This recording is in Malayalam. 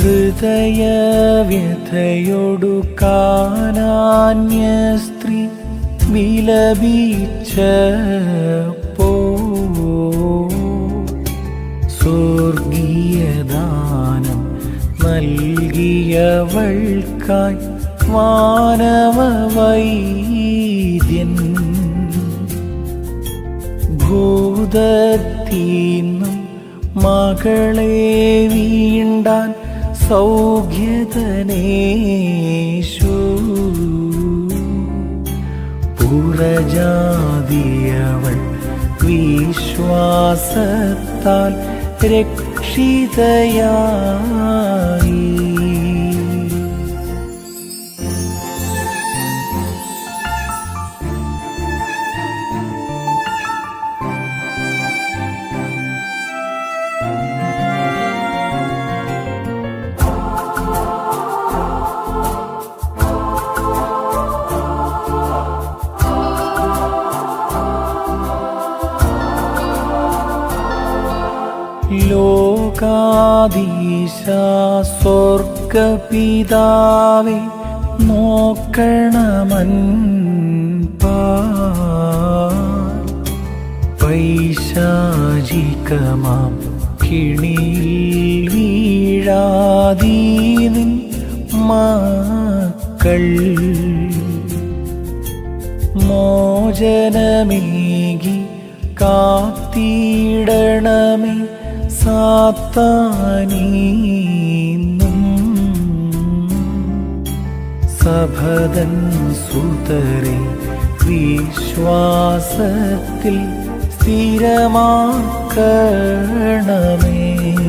ഹൃദയവ്യഥയൊടു കാനാന്യ സ്ത്രീ വിലപിച്ചപ്പോ സ്വർഗീയദാനം നൽകിയവൾക്കായി മാനവ വൈദ്യൻ ഭൂതത്തീന്നും മകളെ വീണ്ടാൻ സൗഖ്യതനേശു പുറജാതിയവൾ വിശ്വാസത്താൽ രക്ഷിതയായി ലോകാധീശ സ്വർഗപിതാവേ നോക്കണമൻ പൈശാചികമാം കിണിയിൽ വീഴാതീനിൻ മക്കൾ മോചനമേകി കാത്തിടണമേ സാത്താനീന്നും സഭതൻ സുതരെ വിശ്വാസത്തിൽ സ്ഥിരമാക്കണമേ